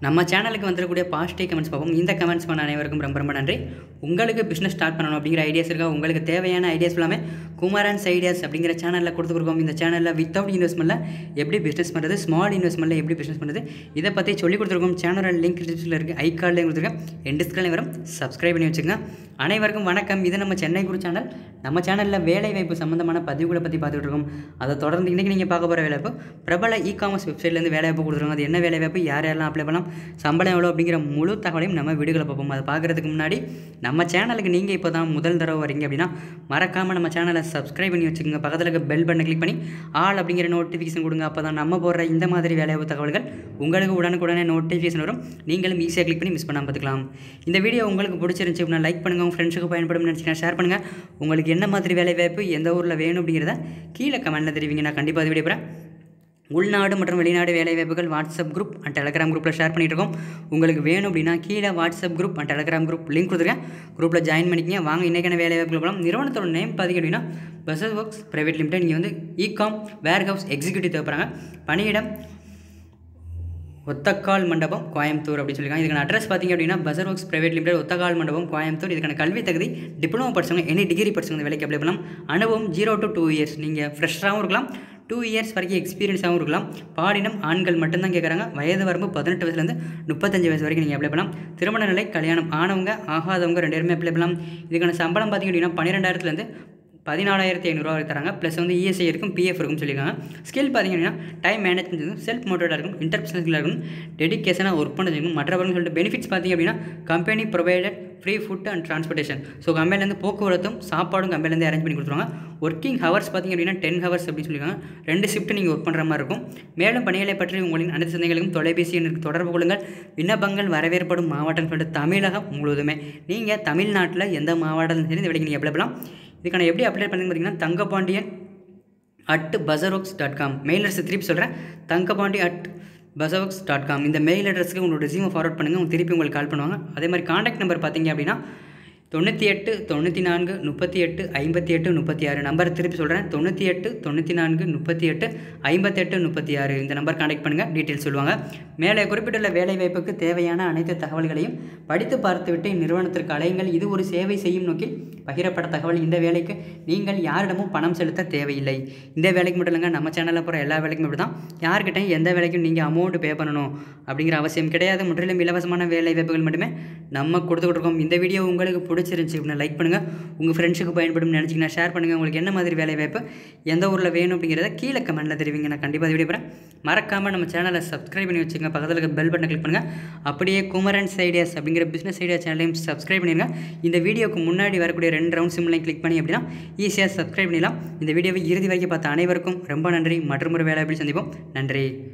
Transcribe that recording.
நம்ம சேனலுக்கு வந்துடக்கூடிய positive comments பார்ப்போம் இந்த கமெண்ட்ஸ் பண்ண அனைவருக்கும் ரொம்ப ரொம்ப நன்றி உங்களுக்கு பிஸ்னஸ் ஸ்டார்ட் பண்ணணும் அப்படிங்கிற ஐடியாஸ் இருக்கா உங்களுக்கு தேவையான ஐடியாஸ் எல்லாமே குமாரன்ஸ் ஐடியாஸ் அப்படிங்கிற சேனலில் கொடுத்துருக்கோம் இந்த சேனலில் வித்தவுட் இன்வெஸ்ட்மெண்ட்டில் எப்படி பிஸ்னஸ் பண்ணுறது ஸ்மால் இன்வெஸ்ட்மெண்ட்டில் எப்படி பிஸ்னஸ் பண்ணுறது இதை பற்றி சொல்லிக் கொடுத்துருக்கோம் சேனலோட லிங்க் டிஸ்கிரிப்ஷனில் இருக்குது ஐ கார்டில் கொடுத்துருக்கேன் என் டிஸ்கிரிப்ஷனில் வரும் சப்ஸ்கிரைப் பண்ணி வச்சுக்கோங்க அனைவருக்கும் வணக்கம் இது நம்ம சென்னை குரு சேனல் நம்ம சேனலில் வேலை வாய்ப்பு சம்மந்தமான பதிவுகளை பற்றி பார்த்துட்டு இருக்கோம் அதை தொடர்ந்து இன்றைக்கி நீங்கள் பார்க்க போகிற வேலைவாய்ப்பு பிரபல இ காமர்ஸ் வெப்சைட்லேருந்து வேலைவாய்ப்பு கொடுத்துருக்காங்க அது என்ன வேலைவாய்ப்பு யார் யாரெல்லாம் அப்ளை பண்ணலாம் சம்பளம் எவ்வளோ அப்படிங்கிற முழு தகவலையும் நம்ம வீடுகளை பார்ப்போம் அதை பார்க்குறதுக்கு முன்னாடி நம்ம சேனலுக்கு நீங்கள் இப்போ தான் முதல் தடவை வரீங்க அப்படின்னா மறக்காமல் நம்ம சேனலை சப்ஸ்கிரைப் பண்ணி வச்சுக்கோங்க பக்கத்தில் இருக்க பெல் பட்டனை கிளிக் பண்ணி ஆல் அப்படிங்கிற நோட்டிஃபிகேஷன் கொடுங்க அப்போ தான் நம்ம போடுற இந்த மாதிரி வேலைவாய்ப்பு தகவல்கள் உங்களுக்கு உடனுக்குடனே நோட்டிஃபிகேஷன் வரும் நீங்களும் ஈஸியாக கிளிக் பண்ணி மிஸ் பண்ணாமல் பார்த்துக்கலாம் இந்த வீடியோ உங்களுக்கு பிடிச்சிருந்துச்சி அப்படின்னா லைக் பண்ணுங்கள் உங்கள் ஃப்ரெண்ட்ஸுக்கு பயன்படும் நினச்சிங்கன்னா ஷேர் பண்ணுங்கள் உங்களுக்கு என்ன மாதிரி வேலைவாய்ப்பு எந்த ஊரில் வேணும் அப்படிங்கிறத கீழே கமெண்ட்டில் தெரிவிங்க நான் கண்டிப்பாக அது வீடியோ போகிறேன் உள்நாடு மற்றும் வெளிநாடு வேலைவாய்ப்புகள் வாட்ஸ்அப் குரூப் அண்ட் டெலகிராம் குரூப்பில் ஷேர் பண்ணிட்டு இருக்கோம் உங்களுக்கு வேணும் அப்படின்னா கீழே WhatsApp group and Telegram group link கொடுத்துருக்கேன் குரூப்பில் ஜாயின் பண்ணிக்கங்க வாங்க இன்றைக்கான வேலைவாய்ப்புகள் போகலாம் நிறுவனத்தோட நேம் பார்த்திங்க அப்படின்னா பசஸ் ஒர்க்ஸ் ப்ரைவேட் லிமிடெட் நீங்கள் வந்து இகாம் வேர் ஹவுஸ் எக்ஸிக்யூட்டிவ் தேவைப்படுறாங்க பணியிடம் ஒத்தக்கால் மண்டபம் கோயம்புத்தூர் அப்படின்னு சொல்லியிருக்காங்க இதுக்கான அட்ரஸ் பார்த்திங்க அப்படின்னா பசர் works private limited Othakkal Mandapam Coimbatore இதுக்கான கல்வி தகுதி டிப்ளமோ படிச்சவங்க எனி டிகிரி படிச்சவங்க இந்த வேலைக்கு அப்ளை பண்ணலாம் அனுபவம் ஜீரோ டு டூ இயர்ஸ் நீங்கள் ஃப்ரெஷ்ஷாகவும் இருக்கலாம் டூ இயர்ஸ் வரைக்கும் எக்ஸ்பீரியன்ஸாகவும் இருக்கலாம் பாடினம் ஆண்கள் மட்டும்தான் கேட்குறாங்க வயது வரம்பு பதினெட்டு வயசுலேருந்து முப்பத்தஞ்சு வயசு வரைக்கும் நீங்கள் அப்ளை பண்ணலாம் திருமண நிலை கல்யாணம் ஆனவங்க ஆகாதவங்க ரெண்டு பேருமே அப்ளை பண்ணலாம் இதுக்கான சம்பளம் பார்த்திங்க அப்படின்னா பன்னிரெண்டாயிரத்துலேருந்து பதினாலாயிரத்தி ஐநூறுரூவா தராங்க ப்ளஸ் வந்து இஎஸ்ஐ இருக்கும் பிஎஃப் இருக்கும்னு சொல்லியிருக்காங்க ஸ்கில் பார்த்திங்க அப்படின்னா டைம் மேனேஜ்மெண்ட் இருக்கும் செல்ஃப் மோட்டிவேட்டாக இருக்கும் இன்டர்பர்சனல் இருக்கும் டெடிக்கேஷனாக ஒர்க் பண்ண இருக்கும் மற்றவர்கள் சொல்லிட்டு பெனிஃபிட்ஸ் பார்த்திங்க அப்படின்னா company provided free food and transportation so கம்பெனிலேருந்து போக்குவரத்தும் சாப்பாடும் கம்பெனிலேருந்து அரேஞ்ச் பண்ணி கொடுத்துருவாங்க ஒர்க்கிங் ஹவர்ஸ் பார்த்திங்க அப்படின்னா டென் ஹவர்ஸ் அப்படின்னு சொல்லியிருக்காங்க ரெண்டு ஷிஃப்ட் நீங்கள் ஒர்க் பண்ணுற மாதிரி இருக்கும் மேலும் பணிகளை பற்றி உங்களின் அனைத்து சந்தைகளுக்கும் தொலைபேசி எண்ணுக்கு தொடர்பு கொள்ளுங்கள் விண்ணப்பங்கள் வரவேற்படும் மாவட்டம் சொல்லிட்டு தமிழகம் முழுவதுமே நீங்கள் தமிழ்நாட்டில் எந்த மாவட்டத்தில் சரி இந்த வேலைக்கு நீங்கள் அப்ளை பண்ணலாம் இதுக்கான எப்படி அப்ளை பண்ணுங்க பார்த்தீங்கன்னா தங்கபாண்டியன் அட் பசரோக்ஸ் டாட் காம் மெயில் அட்ரஸ் திருப்பி சொல்கிறேன் தங்கபாண்டி அட் பசவோக்ஸ் டாட் காம் இந்த மெயில் அட்ரஸுக்கு உங்களோட ரெசியூமை ஃபார்வர்ட் பண்ணுங்கள் உங்க திருப்பி உங்களுக்கு கால் பண்ணுவாங்க அதே மாதிரி காண்டாக்ட் நம்பர் பார்த்தீங்க அப்படின்னா தொண்ணூற்றி எட்டு தொண்ணூற்றி நான்கு முப்பத்தி எட்டு ஐம்பத்தி எட்டு முப்பத்தி ஆறு நம்பர் திருப்பி சொல்கிறேன் தொண்ணூற்றி எட்டு தொண்ணூற்றி நான்கு முப்பத்தி எட்டு ஐம்பத்தெட்டு முப்பத்தி ஆறு இந்த நம்பர் காண்டாக்ட் பண்ணுங்கள் டீட்டெயில்ஸ் சொல்லுவாங்க மேலே குறிப்பிட்டுள்ள வேலை வாய்ப்புக்கு தேவையான அனைத்து தகவல்களையும் படித்து பார்த்துவிட்டு நிறுவனத்திற்கு அலையுங்கள் இது ஒரு சேவை செய்யும் நோக்கில் பகிரப்பட்ட தகவல் இந்த வேலைக்கு நீங்கள் யாரிடமும் பணம் செலுத்த தேவையில்லை இந்த வேலைக்கு மட்டும் இல்லைங்க நம்ம சேனலில் போகிற எல்லா வேலைக்கும் இப்படி தான் யார்கிட்டையும் எந்த வேலைக்கும் நீங்கள் அமௌண்ட் பே பண்ணணும் அப்படிங்கிற அவசியம் கிடையாது முற்றிலும் இலவசமான வேலை வாய்ப்புகள் மட்டுமே நம்ம கொடுத்துக்கிட்டு இருக்கோம் இந்த வீடியோ உங்களுக்கு பிடிச்சிருந்துச்சி அப்படின்னா லைக் பண்ணுங்கள் உங்கள் ஃப்ரெண்ட்ஸுக்கு பயன்படும் நினச்சிங்கன்னா ஷேர் பண்ணுங்கள் உங்களுக்கு என்ன மாதிரி வேலை வாய்ப்பு எந்த ஊரில் வேணும் அப்படிங்கிறத கீழே கமெண்ட்டில் தெரிவிங்க நான் கண்டிப்பாக வீடியோ போகிறேன் மறக்காமல் நம்ம சேனலை சப்ஸ்கிரைப் பண்ணி வச்சுங்க பக்கத்தில் இருக்க பெல் பட்டனை கிளிக் பண்ணுங்கள் அப்படியே குமரன்ஸ் ஐடியாஸ் அப்படிங்கிற பிஸ்னஸ் ஐடியா சேனலையும் சப்ஸ்கிரைப் பண்ணிடுங்க இந்த வீடியோக்கு முன்னாடி வரக்கூடிய ரெண்டு ரவுண்ட் சிம்லையும் கிளிக் பண்ணி அப்படின்னா ஈஸியாக சப்ஸ்கிரைப் பண்ணிடலாம் இந்த வீடியோவை இறுதி வரைக்கும் பார்த்த அனைவருக்கும் ரொம்ப நன்றி மற்றும் ஒரு வேலை எப்படி சந்திப்போம் நன்றி